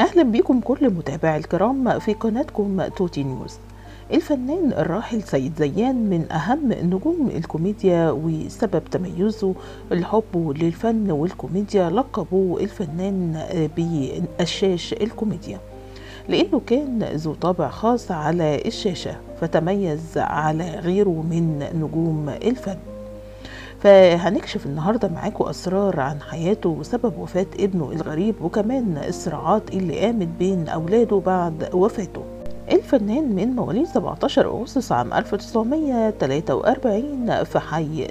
أهلا بكم كل متابعي الكرام في قناتكم توتي نيوز الفنان الراحل سيد زيان من أهم نجوم الكوميديا وسبب تميزه الحب للفن والكوميديا لقبوا الفنان بالشاش الكوميديا لأنه كان ذو طابع خاص على الشاشة فتميز على غيره من نجوم الفن فهنكشف النهارده معاكم اسرار عن حياته وسبب وفاه ابنه الغريب وكمان الصراعات اللي قامت بين اولاده بعد وفاته الفنان من مواليد 17 اغسطس عام 1943 في حي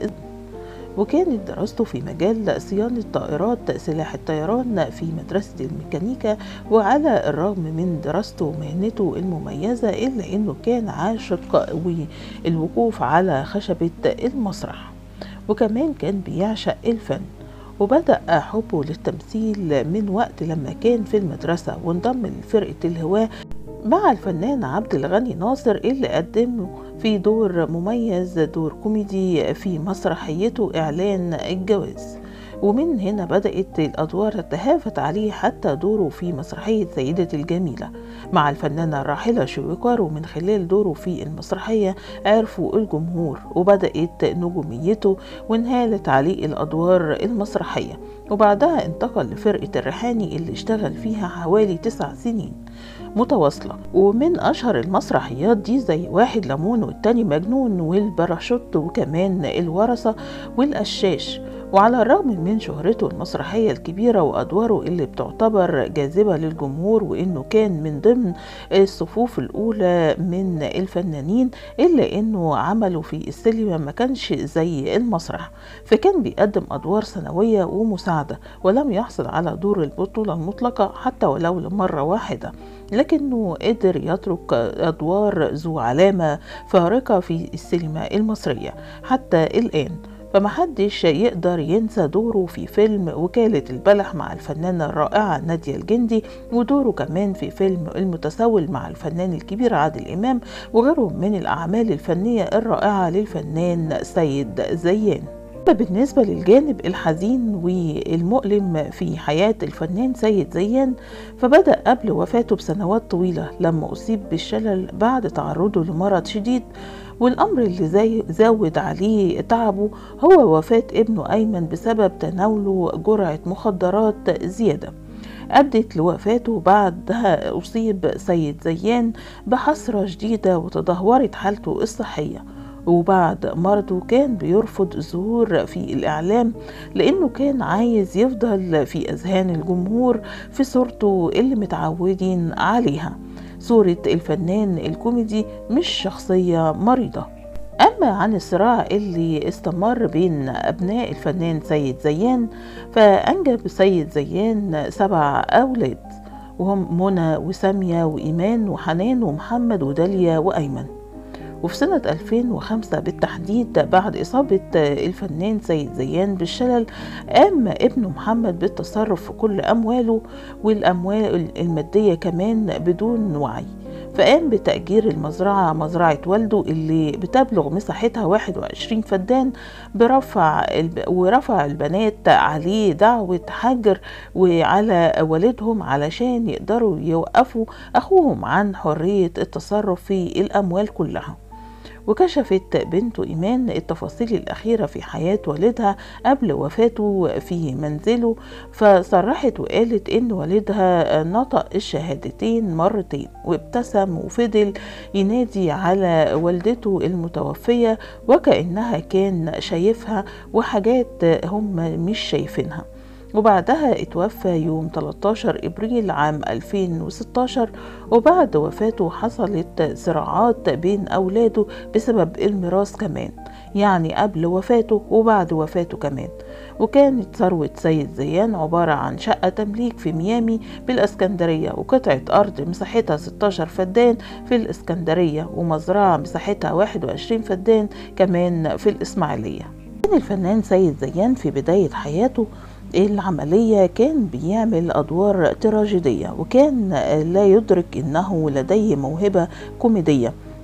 وكانت دراسته في مجال صيانة طائرات سلاح الطيران في مدرسة الميكانيكا وعلى الرغم من دراسته ومهنته المميزة إلا أنه كان عاشق والوقوف على خشبة المسرح وكمان كان بيعشق الفن وبدأ حبه للتمثيل من وقت لما كان في المدرسة وانضم لفرقة الهواة مع الفنان عبد الغني ناصر اللي قدمه في دور مميز دور كوميدي في مسرحيته إعلان الجواز ومن هنا بدأت الأدوار تتهافت عليه حتى دوره في مسرحية سيدة الجميلة مع الفنانة الراحلة شويكار ومن خلال دوره في المسرحية عرفوا الجمهور وبدأت نجوميته وانهالت عليه الأدوار المسرحية وبعدها انتقل لفرقة الريحاني اللي اشتغل فيها حوالي تسع سنين متواصلة ومن أشهر المسرحيات دي زي واحد ليمون والتاني مجنون والباراشوت وكمان الورثة والقشاش وعلى الرغم من شهرته المسرحية الكبيرة وأدواره اللي بتعتبر جاذبة للجمهور وإنه كان من ضمن الصفوف الأولى من الفنانين إلا إنه عمله في السينما ما كانش زي المسرح فكان بيقدم أدوار سنوية ومساعدة ولم يحصل على دور البطولة المطلقة حتى ولو لمرة واحدة لكنه قدر يترك أدوار ذو علامة فارقة في السينما المصرية حتى الآن فمحدش يقدر ينسى دوره في فيلم وكالة البلح مع الفنانة الرائعة نادية الجندي ودوره كمان في فيلم المتسول مع الفنان الكبير عادل إمام وغيرهم من الأعمال الفنية الرائعة للفنان سيد زيان بالنسبة للجانب الحزين والمؤلم في حياة الفنان سيد زيان فبدأ قبل وفاته بسنوات طويلة لما أصيب بالشلل بعد تعرضه لمرض شديد والأمر اللي زي زود عليه تعبه هو وفاة ابنه أيمن بسبب تناوله جرعة مخدرات زيادة أدت لوفاته بعدها أصيب سيد زيان بحسرة شديدة وتدهورت حالته الصحية وبعد مرضه كان بيرفض الظهور في الإعلام لأنه كان عايز يفضل في أذهان الجمهور في صورته اللي متعودين عليها صورة الفنان الكوميدي مش شخصية مريضة أما عن الصراع اللي استمر بين أبناء الفنان سيد زيان فأنجب سيد زيان سبع أولاد وهم منى وسامية وإيمان وحنان ومحمد وداليا وأيمن وفي سنة 2005 بالتحديد بعد إصابة الفنان سيد زيان بالشلل قام ابنه محمد بالتصرف في كل أمواله والأموال المادية كمان بدون وعي فقام بتأجير المزرعة مزرعة والده اللي بتبلغ مساحتها 21 فدان برفع الب... ورفع البنات عليه دعوة حجر وعلى والدهم علشان يقدروا يوقفوا أخوهم عن حرية التصرف في الأموال كلها وكشفت بنته إيمان التفاصيل الأخيرة في حياة والدها قبل وفاته في منزله فصرحت وقالت إن والدها نطق الشهادتين مرتين وابتسم وفضل ينادي على والدته المتوفية وكأنها كان شايفها وحاجات هم مش شايفينها وبعدها اتوفى يوم 13 ابريل عام 2016 وبعد وفاته حصلت صراعات بين اولاده بسبب الميراث كمان يعني قبل وفاته وبعد وفاته كمان وكانت ثروة سيد زيان عبارة عن شقة تمليك في ميامي بالاسكندرية وقطعة أرض مساحتها 16 فدان في الاسكندرية ومزرعة مساحتها 21 فدان كمان في الإسماعيلية كان الفنان سيد زيان في بداية حياته العملية كان بيعمل أدوار تراجيدية وكان لا يدرك أنه لديه موهبة كوميدية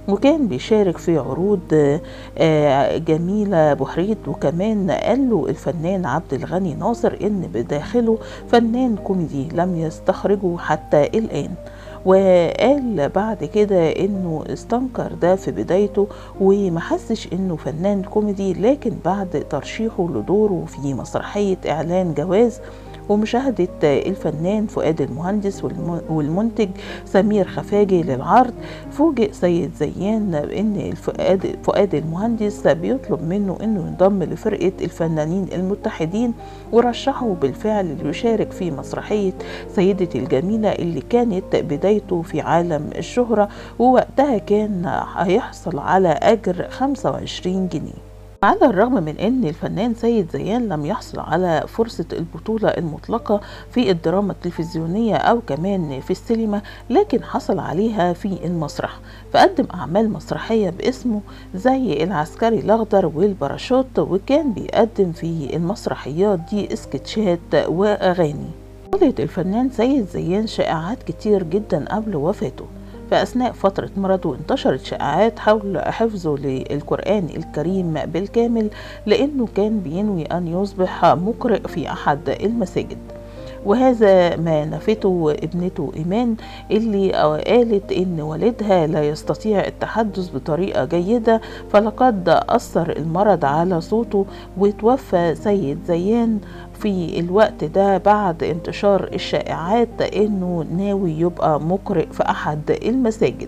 وكان بيشارك في عروض آه، جميلة بحريت وكمان قال له الفنان عبد الغني ناصر إن بداخله فنان كوميدي لم يستخرجه حتى الآن وقال بعد كده انه استنكر ده في بدايته ومحسش انه فنان كوميدي لكن بعد ترشيحه لدوره في مسرحية اعلان جواز ومشاهدة الفنان فؤاد المهندس والمنتج سمير خفاجي للعرض فوجئ سيد زيان ان فؤاد, فؤاد المهندس بيطلب منه انه ينضم لفرقة الفنانين المتحدين ورشحه بالفعل ليشارك في مسرحية سيدة الجميلة اللي كانت بدايته في عالم الشهرة ووقتها كان هيحصل على أجر 25 جنيه على الرغم من ان الفنان سيد زيان لم يحصل على فرصة البطولة المطلقة في الدراما التلفزيونية او كمان في السينما لكن حصل عليها في المسرح فقدم اعمال مسرحية باسمه زي العسكري الاخضر والباراشوت وكان بيقدم في المسرحيات دي اسكتشات واغاني قضية الفنان سيد زيان شائعات كتير جدا قبل وفاته فأثناء فترة مرضه انتشرت شائعات حول حفظه للقرآن الكريم بالكامل لأنه كان بينوي أن يصبح مقرئ في أحد المساجد وهذا ما نفته ابنته إيمان اللي قالت إن والدها لا يستطيع التحدث بطريقة جيدة فلقد أثر المرض على صوته وتوفى سيد زيان في الوقت ده بعد انتشار الشائعات انه ناوي يبقى مقرئ في احد المساجد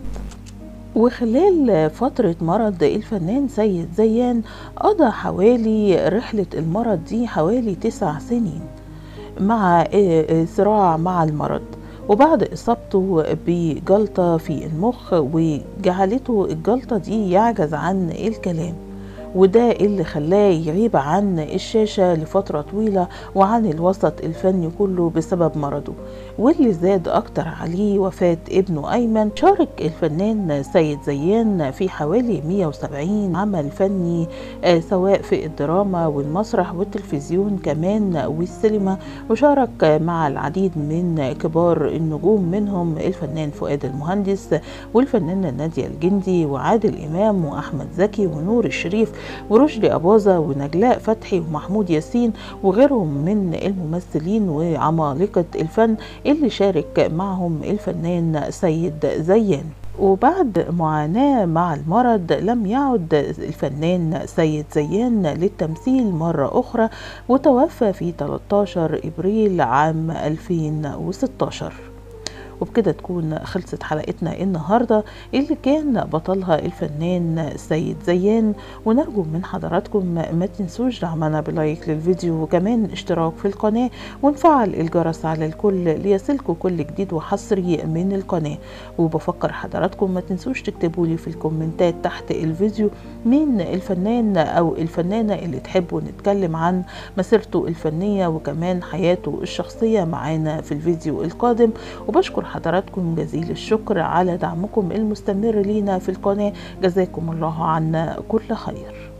وخلال فترة مرض الفنان سيد زيان قضى حوالي رحلة المرض دي حوالي تسع سنين مع صراع مع المرض وبعد إصابته بجلطة في المخ وجعلته الجلطة دي يعجز عن الكلام وده اللي خلاه يغيب عن الشاشة لفترة طويلة وعن الوسط الفني كله بسبب مرضه واللي زاد أكتر عليه وفاة ابنه أيمن شارك الفنان سيد زيان في حوالي 170 عمل فني سواء في الدراما والمسرح والتلفزيون كمان والسينما وشارك مع العديد من كبار النجوم منهم الفنان فؤاد المهندس والفنانة نادية الجندي وعادل إمام وأحمد زكي ونور الشريف ورشدي أباظة ونجلاء فتحي ومحمود ياسين وغيرهم من الممثلين وعمالقة الفن اللي شارك معهم الفنان سيد زيان وبعد معاناة مع المرض لم يعد الفنان سيد زيان للتمثيل مرة أخرى وتوفى في 13 إبريل عام 2016 وبكده تكون خلصت حلقتنا النهاردة اللي كان بطلها الفنان سيد زيان ونرجو من حضراتكم ما تنسوش دعمنا بلايك للفيديو وكمان اشتراك في القناة ونفعل الجرس على الكل ليصلكم كل جديد وحصري من القناة وبفكر حضراتكم ما تنسوش تكتبوا لي في الكومنتات تحت الفيديو مين الفنان او الفنانة اللي تحبوا نتكلم عن مسيرته الفنية وكمان حياته الشخصية معانا في الفيديو القادم وبشكر حضراتكم جزيل الشكر على دعمكم المستمر لينا في القناة جزاكم الله عنا كل خير